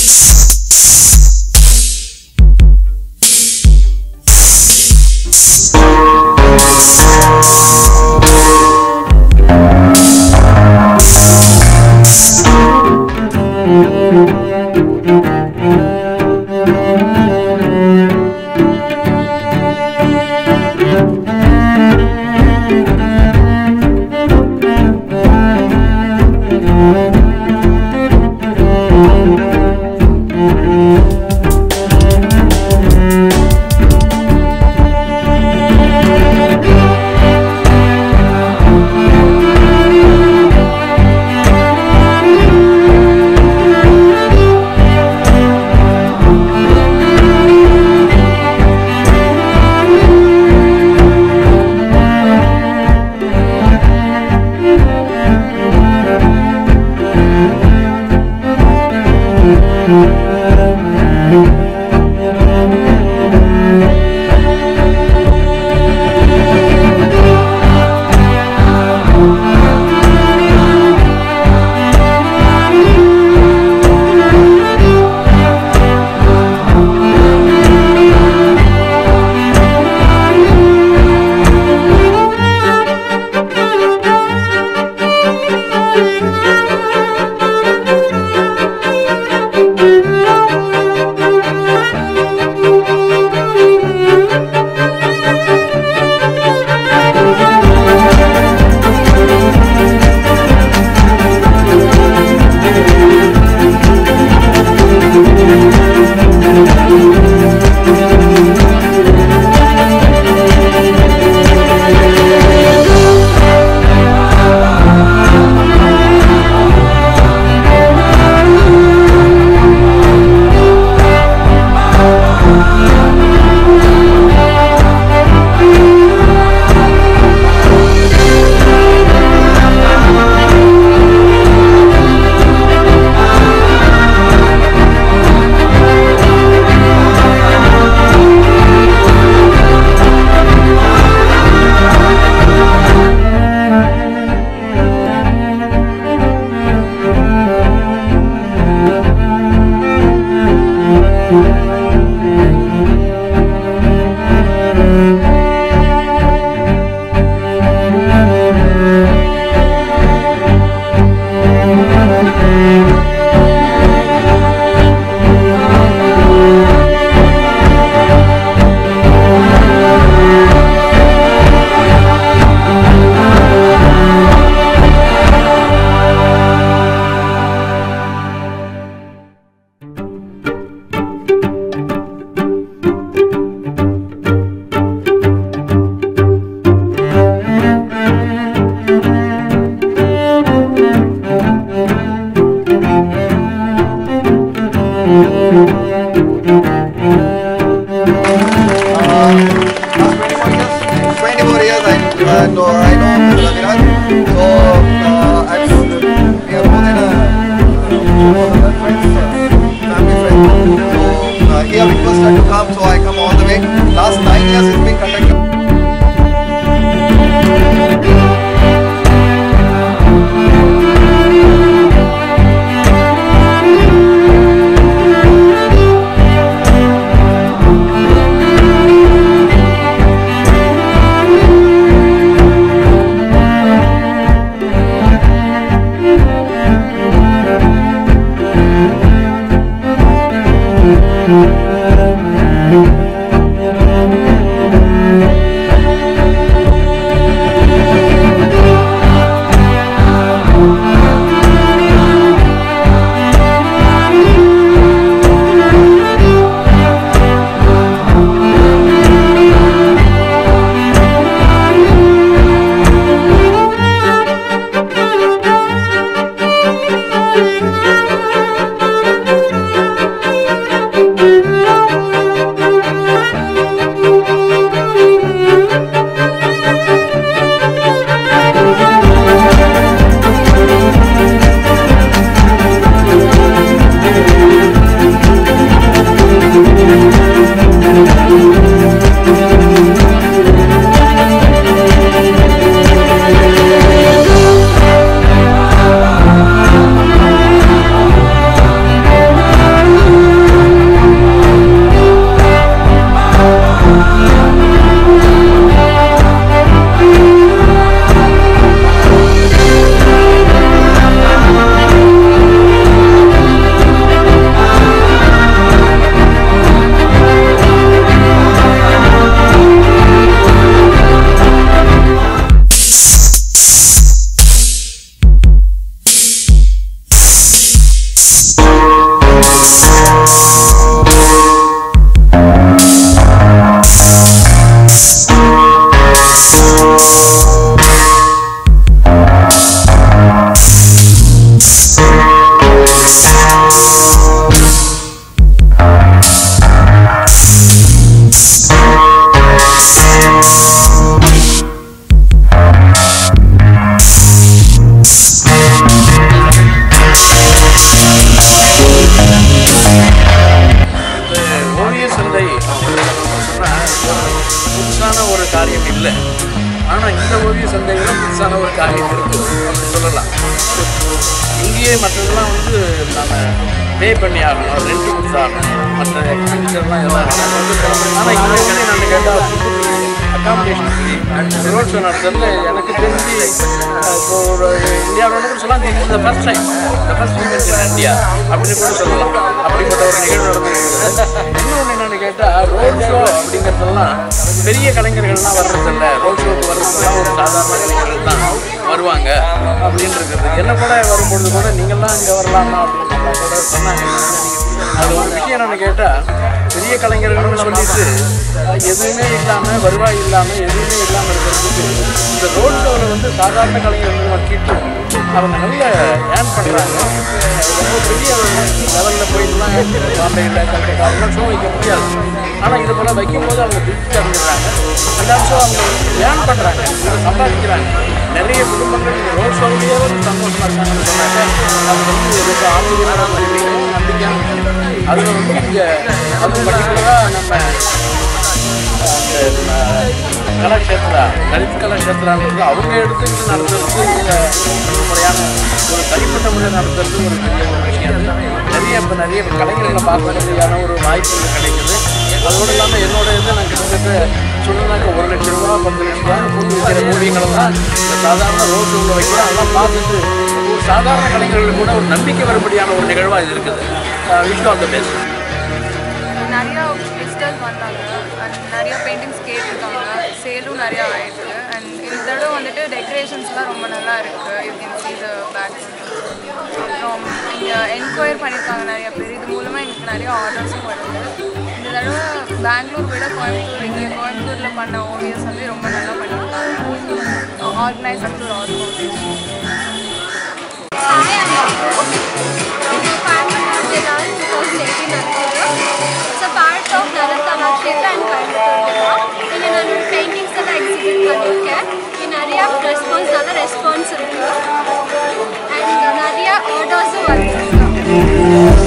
24 years, I, uh, know, I know Mr. Viraj. So, uh, I'm, we are more than a, uh, friends, uh, family friends. So, uh, he have requested to come, so I come all the way. Last nine years it's been conducted. Thank மற்றதெல்லாம் வந்து நம்ம பே பண்ணி ஆகணும் rent கொடுத்தாகணும் மற்ற எக்ஸ்பென்சர்லாம் எல்லாம் இருக்கு ஆனால் இங்கே வந்து நான் கேட்டால் அக்காமடேஷன் ஃப்ரீ ரோட் ஷோ நடத்துறது எனக்கு தெரிஞ்சு அஹ், இப்போ ஒரு இந்தியாவில் கூட சொல்லலாம் இந்த ஃபர்ஸ்ட் டைம் இந்த ஃபர்ஸ்ட் டைம் இன் இந்தியா அப்படின்னு கூட சொல்லலாம் அப்படிப்பட்ட ஒரு நிகழ்வு நடந்திருக்கிறது இன்னொன்று என்னென்னு கேட்டால் ரோட் ஷோ அப்படிங்கிறதெல்லாம் பெரிய கலைஞர்கள்லாம் வர்றதில்ல ரோட் ஷோக்கு வர்றதுலாம் ஒரு சாதாரண கலைஞர்கள் தான் வருவாங்க அப்படின்னு இருக்குது என்ன கூட வரும்பொழுது கூட நீங்கள்லாம் இங்கே வரலாமா அப்படின்னு கூட சொன்னாங்க அது ஒரு விஷயம் என்னன்னு கேட்டால் பெரிய கலைஞர்கள்னு சொல்லிட்டு அஹ், எதுவுமே இல்லாமல் வருவாய் இல்லாமல் எதுவுமே இல்லாமல் இருக்கிறதுக்கு இந்த ரோட் ஷோவில் வந்து சாதாரண கலைஞர்கள் வச்சுட்டு அவங்க நல்ல ஏர்ன் பண்ணுறாங்க ரொம்ப பெரிய லெவலில் போயிட்டுலாம் பாம்பேயில் கல்கட்டாவில் ஷோ வைக்க முடியாது ஆனால் இது போல் வைக்கும்போது அவங்க திருப்தி அடைஞ்சிடுறாங்க அந்த ஷோ அவங்க ஏர்ன் பண்ணுறாங்க சம்பாதிக்கிறாங்க நிறைய குடும்பங்கள் இந்த ரோட் ஷோவிலேயே வந்து சந்தோஷமாக இருக்காங்கன்னு சொன்னாங்க அது வந்து ரொம்ப ஆச்சரியமான ஒரு விஷயம், நம்பிக்கையான விஷயம். அதில் வந்து இங்கே அதுவும் பர்டிகுலராக நம்ம அந்த அஹ், கலாக்ஷேத்ரா தலித் கலாக்ஷேத்ரான்றது அவங்க எடுத்துக்கிட்டு நடத்துறதுக்கு இதில் முறையான ஒரு தனிப்பட்ட முறையில் நடத்துறது ஒரு பெரிய ஒரு விஷயம் நிறைய இப்போ நிறைய கலைஞர்களை பார்க்கறதுக்கான ஒரு வாய்ப்பு இங்க கிடைக்குது அதோடு இல்லாமல் என்னோட இதை நான் கிட்டத்தட்ட சொல்லணும்னாக்க ஒரு லட்ச ரூபா பத்து லட்ச ரூபா கூட்டு வைக்கிற மூலியங்களெல்லாம் இந்த சாதாரண ரோட் ஷோவில் வைக்கிறோம் அதெல்லாம் பார்த்துட்டு ஒரு சாதாரண கலைஞர்களுக்கு கூட ஒரு நம்பிக்கை வரும்படியான ஒரு நிகழ்வாக இது இருக்குது விஷ் ஆல் த பெஸ்ட் நிறையா விசிட்டர்ஸ் வந்தாங்க அண்ட் நிறையா பெயிண்டிங்ஸ் கேட்டிருக்காங்க சேலும் நிறையா ஆயிருக்கு அண்ட் இந்த தடவை வந்துட்டு டெக்கரேஷன்ஸ்லாம் ரொம்ப நல்லா இருக்குது you can see the back அப்புறம் இங்கே என்கொயர் பண்ணியிருக்காங்க நிறைய பேர் இது மூலமாக எங்களுக்கு நிறைய ஆர்டர்ஸும் வருது இந்த தடவை பெங்களூர் விட கோயம்புத்தூர் இங்கே கோயம்புத்தூரில் பண்ண ஓவியர்ஸ் வந்து ரொம்ப நல்லா பண்ணியிருக்காங்க organiser to art Hi, I'm Yoko. Coimbatore Jilla 2018 October. It's a part of Naratama Kshetra and Coimbatore Jilla. ಇಲ್ಲಿ ನಾನು ಪೇಂಟಿಂಗ್ಸ್ ಎಲ್ಲ ಎಕ್ಸಿಬಿಟ್ பண்ணியிருக்கேன் ಇಲ್ಲಿ நிறைய ரெஸ்பான்ஸ் நல்ல ரெஸ்பான்ஸ் இருக்கு அண்ட் நிறைய ஆர்டர்ஸும் வந்துருக்கு